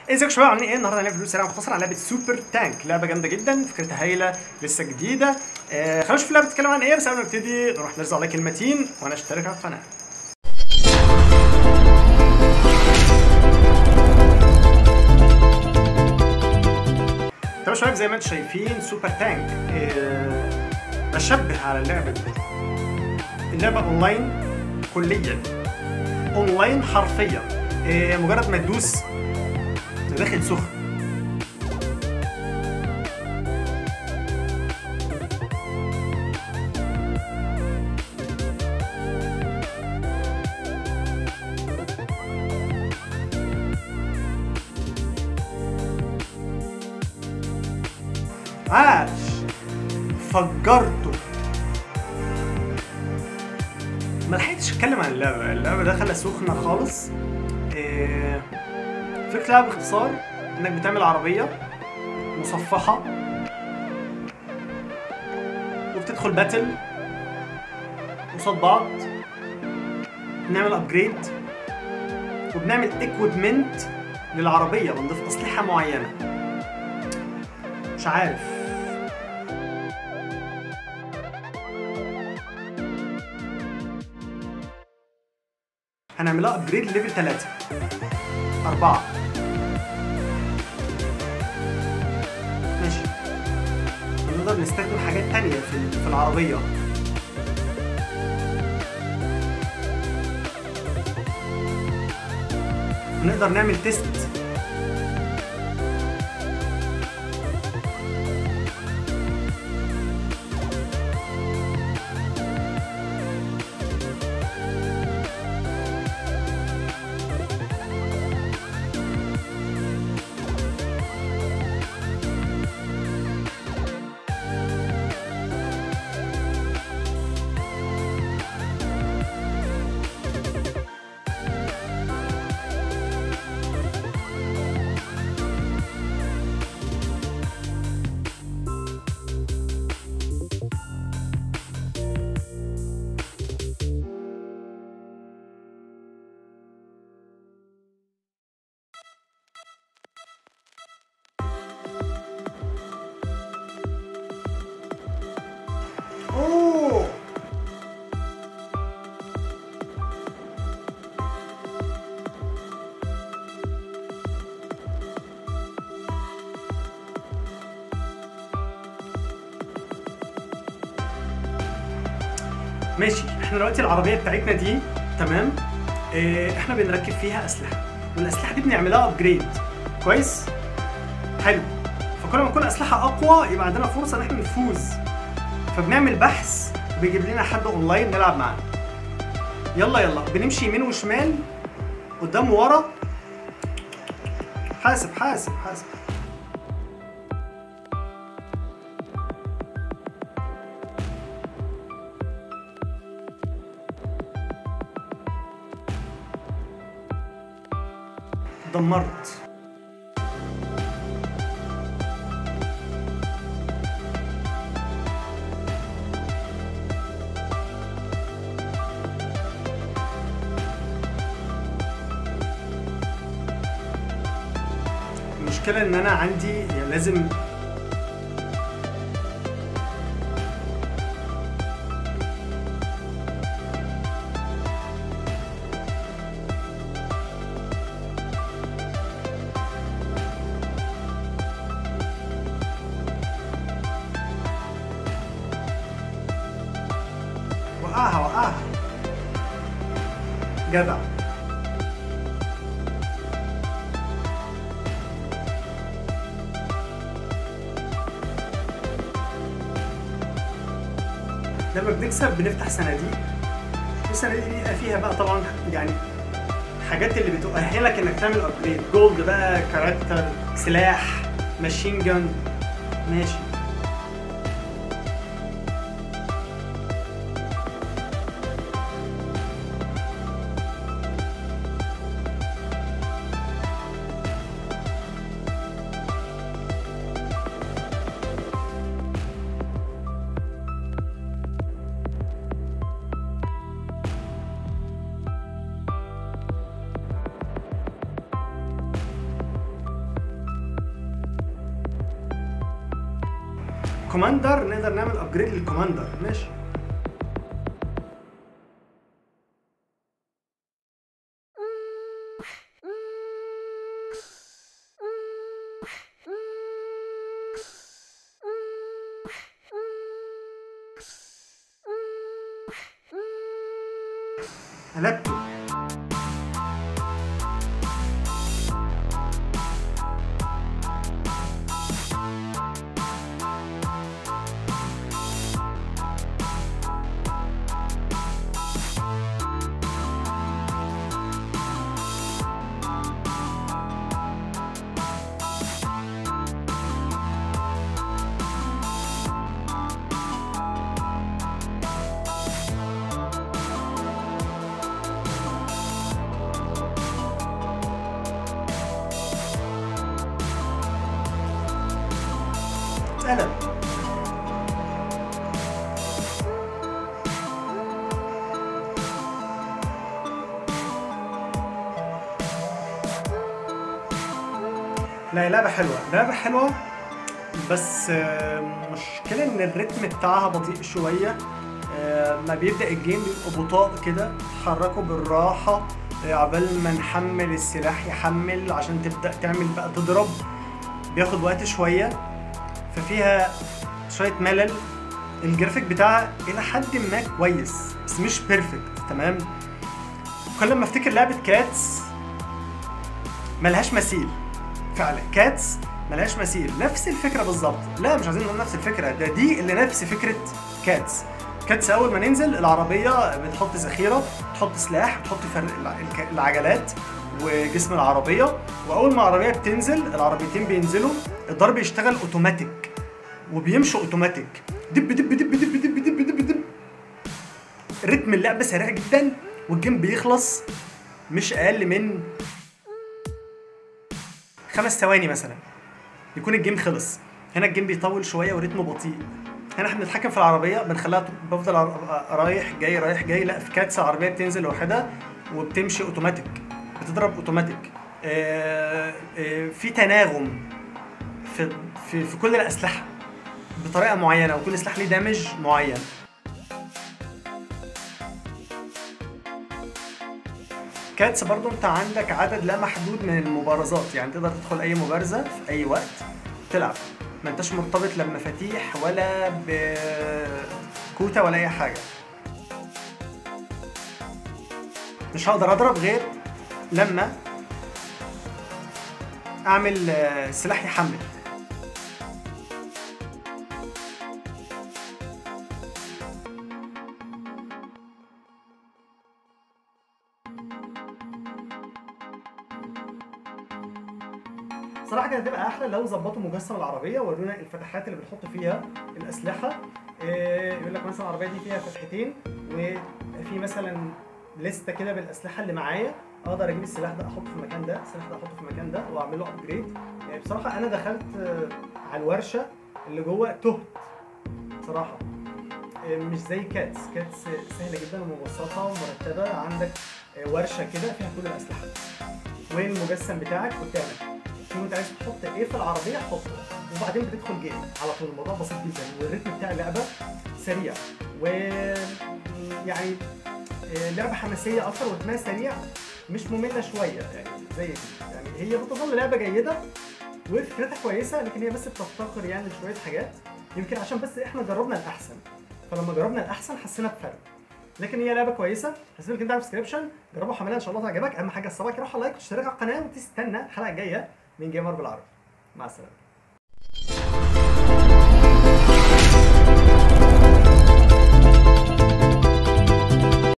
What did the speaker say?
ازيكم يا شباب عاملين ايه النهارده هنعمل فيديو سريع مختصر عن لعبه سوبر تانك لعبه جامده جدا فكرتها هايله لسه جديده آه خلينا نشوف اللعبه بتتكلم عن ايه بس قبل ما نبتدي نروح نرزع على كلمتين وانا اشترك على القناه طب يا شباب زي ما انتم شايفين سوبر تانك آه بشبه على اللعبه دي اللعبه اونلاين كليا اونلاين حرفيا آه مجرد ما تدوس داخل سخن عاش فجرته ما لحقتش اتكلم عن اللعبه اللعبه داخله سخنه خالص إيه فكرة اللعبة باختصار انك بتعمل عربية مصفحة وبتدخل باتل قصاد بعض بنعمل ابجريد وبنعمل اكويبمنت للعربية بنضيف اسلحة معينة مش عارف هنعملها ابجريد ليفل 3 أربعة ماشي نقدر نستخدم حاجات تانية في في العربية نقدر نعمل تيست اوه ماشي احنا دلوقتي العربيه بتاعتنا دي تمام اه احنا بنركب فيها اسلحه والاسلحه دي بنعملها ابجريد كويس حلو فكل ما تكون اسلحه اقوى يبقى عندنا فرصه ان احنا نفوز فبنعمل بحث بيجيب لنا حد اونلاين نلعب معاه يلا يلا بنمشي يمين وشمال قدام ورا حاسب حاسب حاسب دمرت المشكلة إن أنا عندي يعني لازم وقعها وقعها جدع لما بنكسب بنفتح صناديق والصناديق دي بيبقى فيها بقى طبعا يعني الحاجات اللي بتؤهلك انك تعمل ابجريد جولد بقى كاركتر سلاح ماشين جن ماشي كوماندر نقدر نعمل ابجريد للكوماندر ماشي قلبته اتقلب لا هي لعبة حلوة لعبة حلوة بس آه، مشكلة ان الريتم بتاعها بطيء شوية آه، ما بيبدأ الجيم بيبقى بطاء كده تحركه بالراحة آه، عبال ما نحمل السلاح يحمل عشان تبدأ تعمل بقى تضرب بياخد وقت شوية ففيها شوية ملل الجرافيك بتاعها إلى حد ما كويس بس مش بيرفكت تمام كل ما افتكر لعبة كاتس ملهاش مثيل فعلا كاتس ملهاش مثيل نفس الفكرة بالظبط لا مش عايزين نقول نفس الفكرة ده دي اللي نفس فكرة كاتس كاتس أول ما ننزل العربية بتحط ذخيرة تحط سلاح تحط فرق الع- الك- العجلات وجسم العربية وأول ما العربية بتنزل العربيتين بينزلوا الضرب يشتغل أوتوماتيك وبيمشوا أوتوماتيك دب دب دب دب دب دب دب دب رتم اللعبة سريع جدا والجيم بيخلص مش أقل من خمس ثواني مثلا يكون الجيم خلص هنا الجيم بيطول شويه وريتمه بطيء هنا احنا بنتحكم في العربيه بنخليها ت- بفضل أر- رايح جاي رايح جاي لا في كاتس العربيه بتنزل لوحدها وبتمشي اوتوماتيك بتضرب اوتوماتيك آه، آه، في تناغم في في في كل الاسلحه بطريقه معينه وكل سلاح ليه دامج معين كاتس برضو انت عندك عدد لا محدود من المبارزات يعني تقدر تدخل اي مبارزه في اي وقت تلعب ما انتش مرتبط لا بمفاتيح ولا بكوتا ولا اي حاجه مش هقدر اضرب غير لما اعمل آه، سلاح يحمل صراحه كانت هتبقى احلى لو ظبطوا مجسم العربيه ورونا الفتحات اللي بنحط فيها الاسلحه إيه، يقول لك مثلا العربيه دي فيها فتحتين وفي مثلا لسته كده بالاسلحه اللي معايا اقدر اجيب السلاح ده احطه في المكان ده السلاح ده احطه في المكان ده واعمل له ابجريد يعني بصراحه انا دخلت آه، على الورشه اللي جوه تهت بصراحه آه، مش زي كاتس كاتس سهله جدا ومبسطه ومرتبه عندك آه، ورشه كده فيها كل الاسلحه والمجسم بتاعك قدامك شوف انت عايز تحط ايه في العربيه حطه وبعدين بتدخل جيم على طول الموضوع بسيط جدا والريتم بتاع اللعبه سريع و يعني آه، لعبه حماسيه اكتر ورتمها سريع مش ممله شويه يعني زي كده يعني هي بتظل لعبه جيده وفكرتها كويسه لكن هي بس بتفتقر يعني لشويه حاجات يمكن عشان بس احنا جربنا الاحسن فلما جربنا الاحسن حسينا بفرق لكن هي لعبه كويسه هسيب لك انت على الديسكربشن جربوا حملها ان شاء الله تعجبك اهم حاجه الصباح روح لايك واشترك على القناه وتستنى الحلقه الجايه من جيمر بالعربي مع السلامه